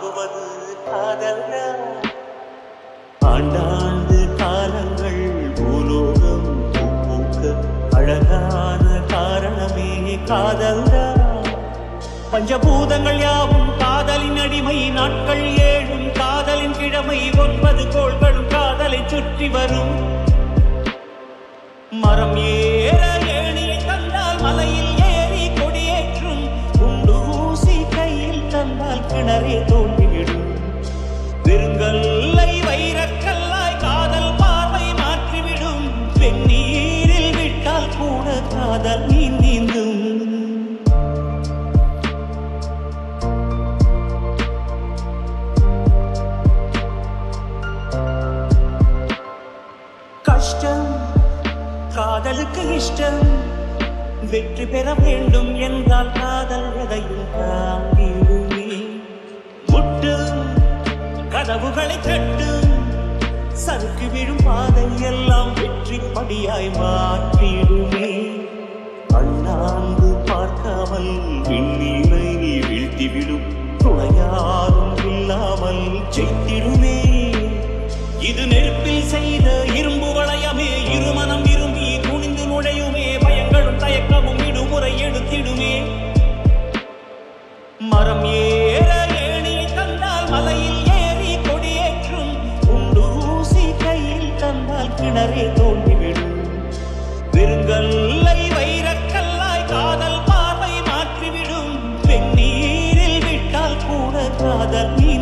வாழ்வது காதல்தான் ஆண்டாண்டு காலங்கள் பூலோகம் பூக்க அழகான காரணமே காதல்தான் பஞ்சபூதங்கள் யாவும் காதலின் அடிமை நாட்கள் ஏழும் காதலின் கிழமை ஒன்பது கோள்களும் காதலை சுற்றி வரும் மரம் ஏற ஏணியை தந்தால் மலையில் ஏறி கொடியேற்றும் குண்டு ஊசி கையில் தந்தால் கிணறே தோண்டிவிடும் வெறுங்கல்லை வைரக்கல்லாய் காதல் பார்வை மாற்றிவிடும் வெந்நீரில் விட்டால் கூட காதல் நீ நீந்தும் கஷ்டம் காதலுக்கு இஷ்டம் வெற்றி பெற வேண்டும் என்றால் காதல் எதையும் தாங்கிடுமே முட்டும் கதவுகளை தட்டும் சறுக்கு விழும் பாதை எல்லாம் வெற்றி படியாய் மாற்றிடுமே அண்ணாந்து பார்க்காமல் விண்ணீரை வீழ்த்திவிடும் துணையாரும் இல்லாமல் ஜெயித்திடுமே இது நெருப்பில் செய்த இரும்பு வளையமே இருமனம் விரும்பி துணிந்து நுழையுமே பயங்களும் தயக்கமும் விடுமுறை எடுத்திடுமே மரம் ஏற ஏணியை தந்தால் மலையில் ஏறி கொடியேற்றும் உண்டு ஊசி கையில் தந்தால் கிணறே தோண்டிவிடும் வெறுங்கல்லை வைரக்கல்லாய் காதல் பார்வை மாற்றிவிடும் வெந்நீரில் விட்டால் கூட காதல் நீ